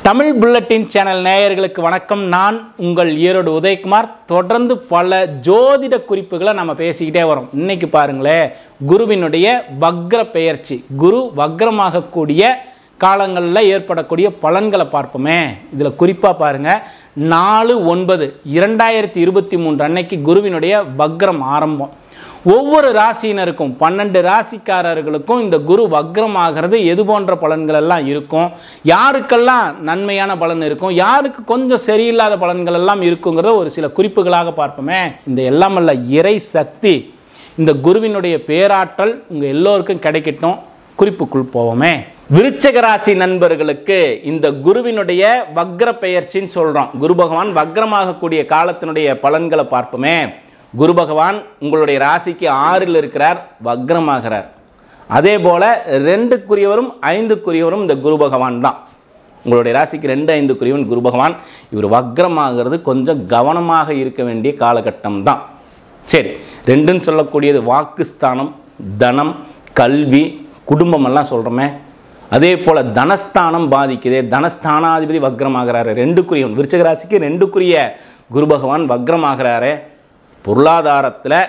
Tamil bulletin channel நேயர்களுக்கு வணக்கம் நான் உங்கள் ஈரோடு உதயகுமார் தொடர்ந்து பல ஜோதிட குறிப்புகளை நம்ம பேசிக்கிட்டே வரோம் இன்னைக்கு பாருங்களேன் குருவினுடைய வக்ர பெயர்ச்சி குரு வக்ரமாகக்கூடிய காலங்களில் ஏற்படக்கூடிய பலன்களை பார்ப்போமே இதில் குறிப்பாக பாருங்கள் நாலு ஒன்பது இரண்டாயிரத்தி இருபத்தி மூன்று அன்னைக்கு குருவினுடைய வக்ரம் ஆரம்பம் ஒவ்வொரு ராசியினருக்கும் பன்னெண்டு ராசிக்காரர்களுக்கும் இந்த குரு வக்ரம் ஆகிறது எது போன்ற பலன்கள் எல்லாம் இருக்கும் யாருக்கெல்லாம் நன்மையான பலன் இருக்கும் யாருக்கு கொஞ்சம் சரியில்லாத பலன்கள் எல்லாம் இருக்குங்கிறத ஒரு சில குறிப்புகளாக பார்ப்போமே இந்த எல்லாமல்ல இறை சக்தி இந்த குருவினுடைய பேராற்றல் உங்கள் எல்லோருக்கும் கிடைக்கட்டும் குறிப்புக்குள் போவோமே விருச்சக ராசி நண்பர்களுக்கு இந்த குருவினுடைய வக்ர பெயர்ச்சின்னு சொல்கிறோம் குரு பகவான் வக்ரமாகக்கூடிய காலத்தினுடைய பலன்களை பார்ப்போமே குரு பகவான் உங்களுடைய ராசிக்கு ஆறில் இருக்கிறார் வக்ரமாகிறார் அதே போல் ரெண்டுக்குரியவரும் ஐந்துக்குரியவரும் இந்த குரு பகவான் தான் உங்களுடைய ராசிக்கு ரெண்டு ஐந்துக்குரியவன் குரு பகவான் இவர் வக்ரமாகிறது கொஞ்சம் கவனமாக இருக்க வேண்டிய காலகட்டம் தான் சரி ரெண்டுன்னு சொல்லக்கூடியது வாக்குஸ்தானம் தனம் கல்வி குடும்பமெல்லாம் சொல்கிறோமே அதே போல் தனஸ்தானம் பாதிக்குதே தனஸ்தானாதிபதி வக்ரமாகிறாரு ரெண்டுக்குரியவன் விருச்சக ராசிக்கு ரெண்டுக்குரிய குரு பகவான் வக்ரமாகிறாரு பொருளாதாரத்தில்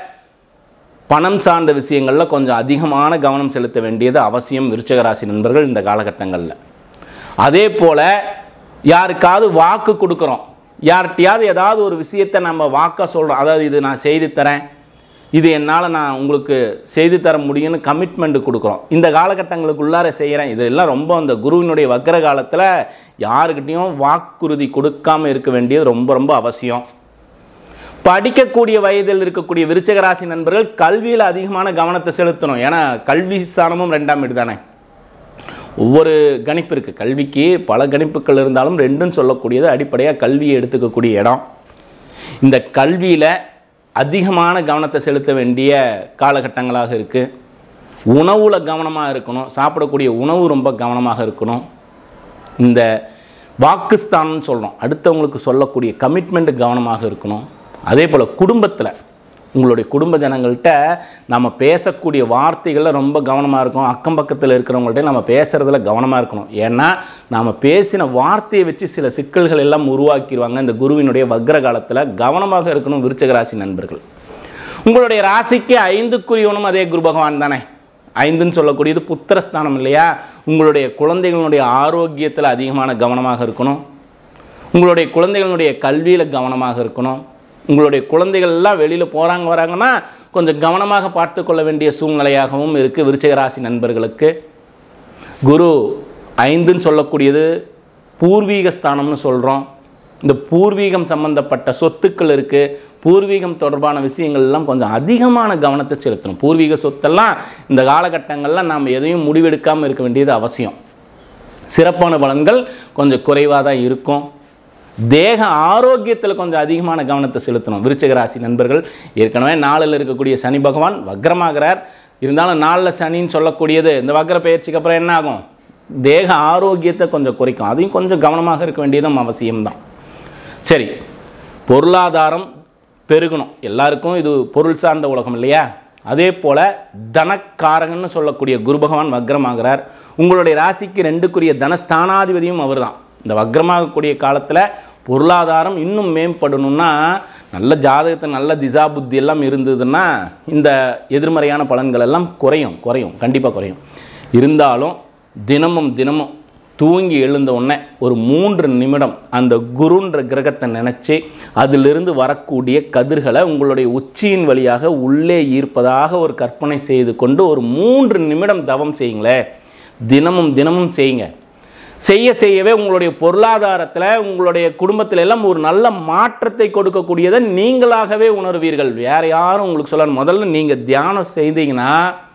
பணம் சார்ந்த விஷயங்களில் கொஞ்சம் அதிகமான கவனம் செலுத்த வேண்டியது அவசியம் விருச்சக ராசி நண்பர்கள் இந்த காலகட்டங்களில் அதே போல் யாருக்காவது வாக்கு கொடுக்குறோம் யார்கிட்டயாவது ஏதாவது ஒரு விஷயத்தை நம்ம வாக்காக சொல்கிறோம் அதாவது இது நான் செய்து தரேன் இது என்னால் நான் உங்களுக்கு செய்து தர முடியும்னு கமிட்மெண்ட் கொடுக்குறோம் இந்த காலகட்டங்களுக்குள்ளார செய்கிறேன் இதெல்லாம் ரொம்ப அந்த குருவினுடைய வக்கர காலத்தில் யாருக்கிட்டேயும் வாக்குறுதி கொடுக்காம இருக்க வேண்டியது ரொம்ப ரொம்ப அவசியம் படிக்கக்கூடிய வயதில் இருக்கக்கூடிய விருச்சக ராசி நண்பர்கள் கல்வியில் அதிகமான கவனத்தை செலுத்தணும் ஏன்னா கல்வி ஸ்தானமும் ரெண்டாம் வீடு தானே ஒவ்வொரு கணிப்பு இருக்குது கல்விக்கு பல கணிப்புகள் இருந்தாலும் ரெண்டும் சொல்லக்கூடியது அடிப்படையாக கல்வியை எடுத்துக்கக்கூடிய இடம் இந்த கல்வியில் அதிகமான கவனத்தை செலுத்த வேண்டிய காலகட்டங்களாக இருக்குது உணவில் கவனமாக இருக்கணும் சாப்பிடக்கூடிய உணவு ரொம்ப கவனமாக இருக்கணும் இந்த வாக்குஸ்தானம்னு சொல்கிறோம் அடுத்தவங்களுக்கு சொல்லக்கூடிய கமிட்மெண்ட் கவனமாக இருக்கணும் அதே போல் குடும்பத்தில் உங்களுடைய குடும்ப ஜனங்கள்கிட்ட நம்ம பேசக்கூடிய வார்த்தைகளில் ரொம்ப கவனமாக இருக்கும் அக்கம் பக்கத்தில் இருக்கிறவங்கள்ட்ட நம்ம பேசுகிறதுல கவனமாக இருக்கணும் ஏன்னா நாம் பேசின வார்த்தையை வச்சு சில சிக்கல்கள் எல்லாம் உருவாக்கிடுவாங்க இந்த குருவினுடைய வக்ர காலத்தில் கவனமாக இருக்கணும் விருச்சக ராசி நண்பர்கள் உங்களுடைய ராசிக்கு ஐந்துக்குரியவனும் அதே குரு பகவான் தானே ஐந்துன்னு சொல்லக்கூடியது புத்திரஸ்தானம் இல்லையா உங்களுடைய குழந்தைகளுடைய ஆரோக்கியத்தில் அதிகமான கவனமாக இருக்கணும் உங்களுடைய குழந்தைகளுடைய கல்வியில் கவனமாக இருக்கணும் உங்களுடைய குழந்தைகள் எல்லாம் வெளியில் போகிறாங்க வராங்கன்னா கொஞ்சம் கவனமாக பார்த்து கொள்ள வேண்டிய சூழ்நிலையாகவும் இருக்குது விருச்சிக ராசி நண்பர்களுக்கு குரு ஐந்துன்னு சொல்லக்கூடியது பூர்வீக ஸ்தானம்னு சொல்கிறோம் இந்த பூர்வீகம் சம்பந்தப்பட்ட சொத்துக்கள் இருக்குது பூர்வீகம் தொடர்பான விஷயங்கள் எல்லாம் கொஞ்சம் அதிகமான கவனத்தை செலுத்தணும் பூர்வீக சொத்தெல்லாம் இந்த காலகட்டங்களில் நாம் எதையும் முடிவெடுக்காமல் இருக்க வேண்டியது அவசியம் சிறப்பான பலன்கள் கொஞ்சம் குறைவாக தான் இருக்கும் தேக ஆரோக்கியத்தில் கொஞ்சம் அதிகமான கவனத்தை செலுத்தணும் விருச்சிக ராசி நண்பர்கள் ஏற்கனவே நாளில் இருக்கக்கூடிய சனி பகவான் வக்ரமாகிறார் இருந்தாலும் நாளில் சனின்னு சொல்லக்கூடியது இந்த வக்ர பயிற்சிக்கு அப்புறம் என்ன ஆகும் தேக ஆரோக்கியத்தை கொஞ்சம் குறைக்கும் அதையும் கொஞ்சம் கவனமாக இருக்க வேண்டியதும் அவசியம்தான் சரி பொருளாதாரம் பெருகணும் எல்லாருக்கும் இது பொருள் சார்ந்த உலகம் இல்லையா அதே போல் தனக்காரகன்னு சொல்லக்கூடிய குரு பகவான் வக்ரமாகிறார் உங்களுடைய ராசிக்கு ரெண்டுக்குரிய தனஸ்தானாதிபதியும் அவர் தான் இந்த வக்ரமாகக்கூடிய காலத்தில் பொருளாதாரம் இன்னும் மேம்படணும்னா நல்ல ஜாதகத்தை நல்ல திசா புத்தி எல்லாம் இருந்ததுன்னா இந்த எதிர்மறையான பலன்கள் எல்லாம் குறையும் குறையும் கண்டிப்பாக குறையும் இருந்தாலும் தினமும் தினமும் தூங்கி எழுந்த உடனே ஒரு மூன்று நிமிடம் அந்த குருன்ற கிரகத்தை நினச்சி அதிலிருந்து வரக்கூடிய கதிர்களை உங்களுடைய உச்சியின் வழியாக உள்ளே ஈர்ப்பதாக ஒரு கற்பனை செய்து கொண்டு ஒரு மூன்று நிமிடம் தவம் செய்யுங்களேன் தினமும் தினமும் செய்யுங்க செய்ய செய்யவே உங்களுடைய பொருளாதாரத்தில் உங்களுடைய குடும்பத்தில் எல்லாம் ஒரு நல்ல மாற்றத்தை கொடுக்கக்கூடியதை நீங்களாகவே உணர்வீர்கள் வேறு யாரும் உங்களுக்கு சொல்லணும் முதல்ல நீங்கள் தியானம் செய்தீங்கன்னா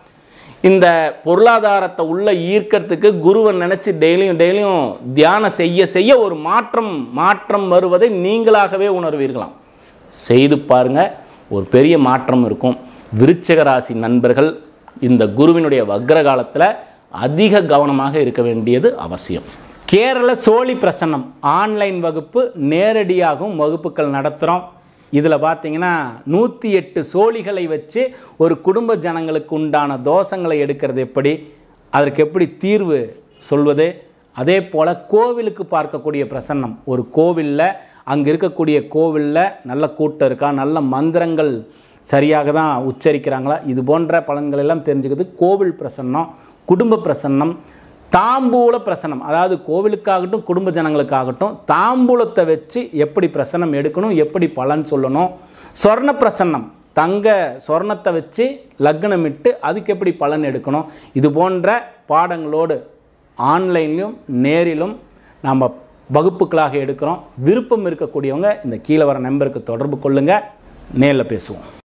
இந்த பொருளாதாரத்தை உள்ளே ஈர்க்கிறதுக்கு குருவை நினச்சி டெய்லியும் டெய்லியும் தியானம் செய்ய செய்ய ஒரு மாற்றம் மாற்றம் வருவதை நீங்களாகவே உணர்வீர்களாம் செய்து பாருங்கள் ஒரு பெரிய மாற்றம் இருக்கும் விருச்சக ராசி நண்பர்கள் இந்த குருவினுடைய வக்ர காலத்தில் அதிக கவனமாக இருக்க வேண்டியது அவசியம் கேரள சோழி பிரசன்னம் ஆன்லைன் வகுப்பு நேரடியாகவும் வகுப்புகள் நடத்துகிறோம் இதில் பார்த்தீங்கன்னா நூற்றி எட்டு சோழிகளை வச்சு ஒரு குடும்ப ஜனங்களுக்கு உண்டான தோஷங்களை எடுக்கிறது எப்படி அதற்கு எப்படி தீர்வு சொல்வது அதே போல் கோவிலுக்கு பார்க்கக்கூடிய பிரசன்னம் ஒரு கோவிலில் அங்கே இருக்கக்கூடிய கோவிலில் நல்ல கூட்டம் இருக்கா நல்ல மந்திரங்கள் சரியாக தான் உச்சரிக்கிறாங்களா இது போன்ற பலன்கள் எல்லாம் தெரிஞ்சுக்கிறது கோவில் பிரசன்னம் குடும்ப பிரசன்னம் தாம்பூல பிரசனம் அதாவது கோவிலுக்காகட்டும் குடும்ப ஜனங்களுக்காகட்டும் தாம்பூலத்தை வச்சு எப்படி பிரசனம் எடுக்கணும் எப்படி பலன் சொல்லணும் சொர்ண பிரசன்னம் தங்க சொர்ணத்தை வச்சு லக்னமிட்டு அதுக்கு எப்படி பலன் எடுக்கணும் இது போன்ற பாடங்களோடு ஆன்லைன்லையும் நேரிலும் நாம் வகுப்புகளாக எடுக்கிறோம் விருப்பம் இருக்கக்கூடியவங்க இந்த கீழே வர நம்பருக்கு தொடர்பு கொள்ளுங்கள் நேரில் பேசுவோம்